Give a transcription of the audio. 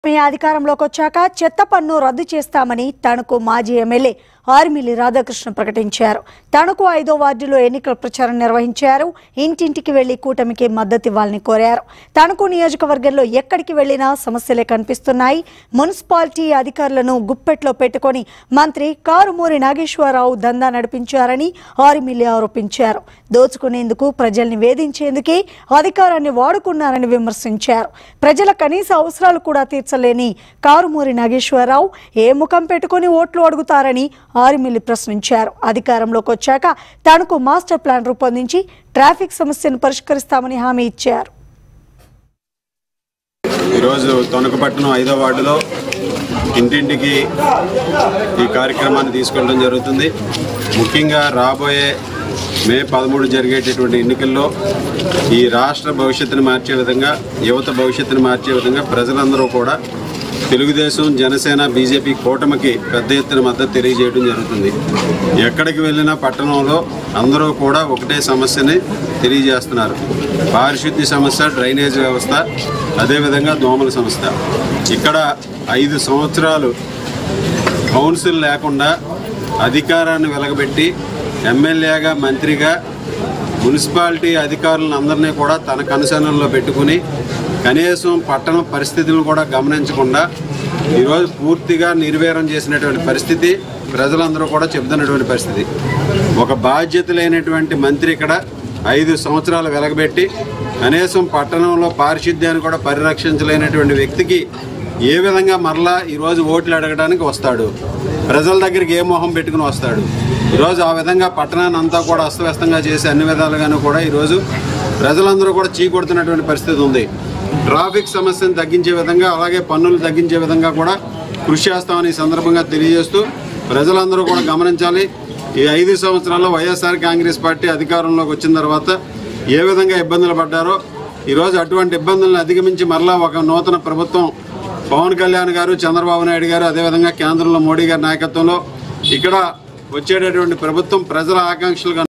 మీ అధికారంలోకి వచ్చాక చెత్త పన్ను రద్దు చేస్తామని తణుకు మాజీ ఎమ్మెల్యే ఆర్మిలి రాధాకృష్ణ ప్రకటించారు తణుకు ఐదో వార్డులో ఎన్నికల ప్రచారం నిర్వహించారు ఇంటింటికి వెళ్లి కూటమికి మద్దతు ఇవ్వాలని కోరారు తణుకు నియోజకవర్గంలో ఎక్కడికి వెళ్లినా సమస్యలే కనిపిస్తున్నాయి మున్సిపాలిటీ అధికారులను గుప్పెట్లో పెట్టుకొని మంత్రి కారుమూరి నాగేశ్వరరావు దందా నడిపించారని ఆర్మిలి ఆరోపించారు దోచుకునేందుకు ప్రజల్ని వేధించేందుకే అధికారాన్ని వాడుకున్నారని విమర్శించారు ప్రజల కనీస అవసరాలు కూడా తీర్చలేని కారుమూరి నాగేశ్వరరావు ఏ ముఖం పెట్టుకొని ఓట్లు అడుగుతారని ఆర్మిల్లి ప్రశ్నించారు అధికారంలోకి వచ్చాక తనకు మాస్టర్ ప్లాన్ రూపొందించి ట్రాఫిక్ సమస్యను పరిష్కరిస్తామని హామీ ఇచ్చారు ఈరోజు తొనకపట్నం ఐదో వార్డులో ఇంటింటికి ఈ కార్యక్రమాన్ని తీసుకెళ్ళడం జరుగుతుంది ముఖ్యంగా రాబోయే మే పదమూడు జరిగేటటువంటి ఎన్నికల్లో ఈ రాష్ట్ర భవిష్యత్తుని మార్చే విధంగా యువత భవిష్యత్తుని మార్చే విధంగా ప్రజలందరూ కూడా తెలుగుదేశం జనసేన బీజేపీ కూటమికి పెద్ద ఎత్తున మద్దతు తెలియజేయడం జరుగుతుంది ఎక్కడికి వెళ్ళినా పట్టణంలో అందరూ కూడా ఒకటే సమస్యని తెలియజేస్తున్నారు పారిశుద్ధ్య సమస్య డ్రైనేజ్ వ్యవస్థ అదేవిధంగా దోమల సమస్య ఇక్కడ ఐదు సంవత్సరాలు కౌన్సిల్ లేకుండా అధికారాన్ని వెలగబెట్టి ఎమ్మెల్యేగా మంత్రిగా మున్సిపాలిటీ అధికారులను అందరినీ కూడా తన కనుసరణలో పెట్టుకుని కనీసం పట్టణ పరిస్థితులను కూడా గమనించకుండా ఈరోజు పూర్తిగా నిర్వీర్యం చేసినటువంటి పరిస్థితి ప్రజలందరూ కూడా చెబుతున్నటువంటి పరిస్థితి ఒక బాధ్యత లేనటువంటి మంత్రి ఇక్కడ ఐదు సంవత్సరాలు వెలగబెట్టి కనీసం పట్టణంలో పారిశుద్ధ్యాన్ని కూడా పరిరక్షించలేనటువంటి వ్యక్తికి ఏ విధంగా మరలా ఈరోజు ఓట్లు అడగడానికి వస్తాడు ప్రజల దగ్గరికి ఏ మొహం పెట్టుకుని వస్తాడు ఈరోజు ఆ విధంగా పట్టణాన్ని అంతా కూడా అస్తవ్యస్తంగా చేసి అన్ని విధాలుగాను కూడా ఈరోజు ప్రజలందరూ కూడా చీకొడుతున్నటువంటి పరిస్థితి ఉంది ట్రాఫిక్ సమస్యను తగ్గించే విధంగా అలాగే పన్నులు తగ్గించే విధంగా కూడా కృషి చేస్తామని ఈ సందర్భంగా తెలియజేస్తూ ప్రజలందరూ కూడా గమనించాలి ఈ ఐదు సంవత్సరాల్లో వైఎస్ఆర్ కాంగ్రెస్ పార్టీ అధికారంలోకి వచ్చిన తర్వాత ఏ విధంగా ఇబ్బందులు పడ్డారో ఈరోజు అటువంటి ఇబ్బందులను అధిగమించి మరలా ఒక నూతన ప్రభుత్వం పవన్ కళ్యాణ్ గారు చంద్రబాబు నాయుడు గారు అదేవిధంగా కేంద్రంలో మోడీ గారి నాయకత్వంలో ఇక్కడ వచ్చేటటువంటి ప్రభుత్వం ప్రజల ఆకాంక్షలుగా